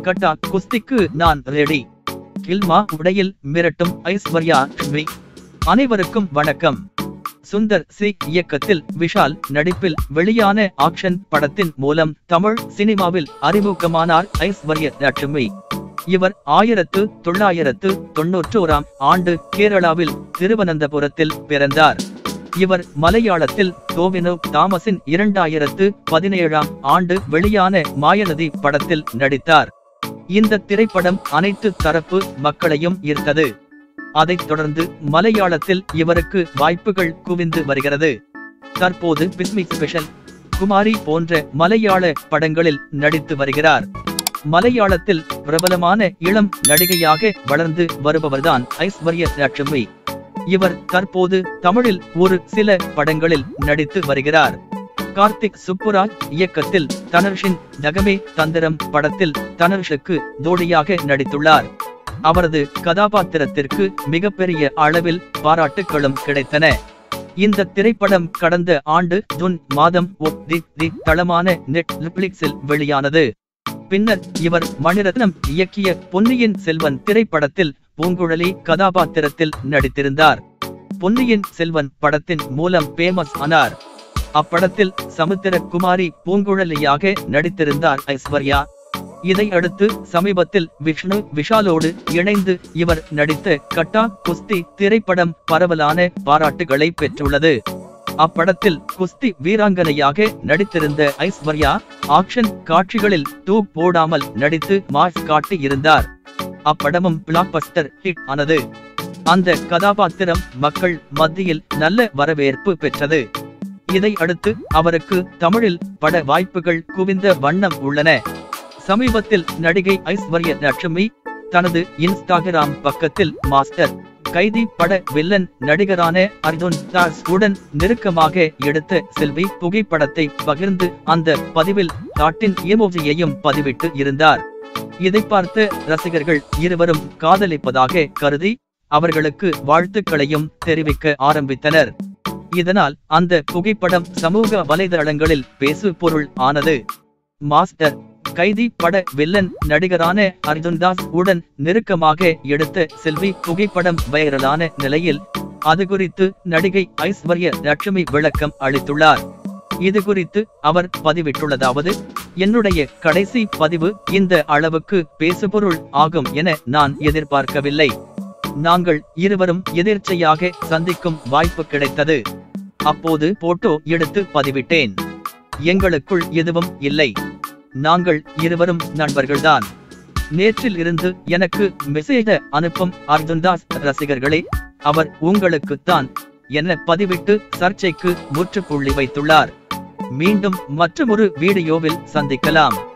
கட்டா குஸ்திக்கு நான் ரெடி கில்மா உடையில் மிரட்டும் ஐஸ்வர்யா லட்சுமி அனைவருக்கும் வணக்கம் சுந்தர் சி இயக்கத்தில் விஷால் நடிப்பில் வெளியான ஆக்ஷன் படத்தின் மூலம் தமிழ் சினிமாவில் அறிமுகமானார் ஐஸ்வர்ய லட்சுமி இவர் ஆயிரத்து தொள்ளாயிரத்து தொன்னூற்றோராம் ஆண்டு கேரளாவில் திருவனந்தபுரத்தில் பிறந்தார் இவர் மலையாளத்தில் டோவினோ தாமஸின் இரண்டாயிரத்து பதினேழாம் ஆண்டு வெளியான மாயநதி படத்தில் நடித்தார் இந்த திரைப்படம் அனைத்து தரப்பு மக்களையும் ஈர்த்தது அதைத் தொடர்ந்து மலையாளத்தில் இவருக்கு வாய்ப்புகள் குவிந்து வருகிறது தற்போது பிஸ்மிக் ஸ்பெஷல் குமாரி போன்ற மலையாள படங்களில் நடித்து வருகிறார் மலையாளத்தில் பிரபலமான இளம் நடிகையாக வளர்ந்து வருபவர்தான் ஐஸ்வர்ய லட்சுமி இவர் தற்போது தமிழில் ஒரு சில படங்களில் நடித்து வருகிறார் கார்த்திக் சுப்புராஜ் இயக்கத்தில் தனர்ஷின் நகமே தந்திரம் படத்தில் தனர்ஷுக்கு ஜோடியாக நடித்துள்ளார் அவரது கதாபாத்திரத்திற்கு மிகப்பெரிய அளவில் பாராட்டுகளும் கிடைத்தன இந்த திரைப்படம் கடந்த ஆண்டு ஜூன் மாதம் ஓ தி தி தளமான நெட்ஃபிளிக்ஸில் வெளியானது பின்னர் இவர் மணிரத்னம் இயக்கிய பொன்னியின் செல்வன் திரைப்படத்தில் பூங்குழலி கதாபாத்திரத்தில் நடித்திருந்தார் பொன்னியின் செல்வன் படத்தின் மூலம் பேமஸ் ஆனார் அப்படத்தில் சமுத்திரகுமாரி பூங்குழலியாக நடித்திருந்தார் ஐஸ்வர்யா இதை அடுத்து சமீபத்தில் விஷ்ணு விஷாலோடு இணைந்து இவர் நடித்த கட்டா குஸ்தி திரைப்படம் பரவலான பாராட்டுகளை பெற்றுள்ளது அப்படத்தில் குஸ்தி வீராங்கனையாக நடித்திருந்த ஐஸ்வர்யா ஆக்ஷன் காட்சிகளில் டூ போடாமல் நடித்து மாஸ் காட்டி இருந்தார் அப்படமும் பிளாக்பஸ்டர் ஹிட் ஆனது அந்த கதாபாத்திரம் மக்கள் மத்தியில் நல்ல வரவேற்பு பெற்றது இதை அடுத்து அவருக்கு தமிழில் பட வாய்ப்புகள் குவிந்த வண்ணம் உள்ளன சமீபத்தில் நடிகை ஐஸ்வர்ய லட்சுமி தனது இன்ஸ்டாகிராம் பக்கத்தில் மாஸ்டர் கைதி பட வில்லன் நடிகரான அர்ஜுன் தாஸ் உடன் நெருக்கமாக எடுத்த செல்வி புகைப்படத்தை பகிர்ந்து அந்த பதிவில் காட்டின் எமோஜியையும் பதிவிட்டு இருந்தார் இதை பார்த்த ரசிகர்கள் இருவரும் காதலிப்பதாக கருதி அவர்களுக்கு வாழ்த்துக்களையும் தெரிவிக்க ஆரம்பித்தனர் இதனால் அந்த புகைப்படம் சமூக வலைதளங்களில் பேசு பொருள் ஆனது மாஸ்டர் கைதி பட வில்லன் நடிகரான அர்ஜுன் தாஸ் உடன் நெருக்கமாக எடுத்த செல்வி புகைப்படம் வைரலான நிலையில் அது குறித்து நடிகை ஐஸ்வர்ய லட்சுமி விளக்கம் அளித்துள்ளார் இது குறித்து அவர் பதிவிட்டுள்ளதாவது என்னுடைய கடைசி பதிவு இந்த அளவுக்கு பேசுபொருள் ஆகும் என நான் எதிர்பார்க்கவில்லை நாங்கள் இருவரும் எதிர்ச்சையாக சந்திக்கும் வாய்ப்பு கிடைத்தது அப்போது போட்டோ எடுத்து பதிவிட்டேன் எங்களுக்குள் எதுவும் இல்லை நாங்கள் இருவரும் நண்பர்கள்தான் நேற்றில் இருந்து எனக்கு மெசேஜ அனுப்பும் அர்ஜுன்தாஸ் ரசிகர்களே அவர் உங்களுக்குத்தான் என பதிவிட்டு சர்ச்சைக்கு முற்றுப்புள்ளி வைத்துள்ளார் மீண்டும் மற்றொரு வீடியோவில் சந்திக்கலாம்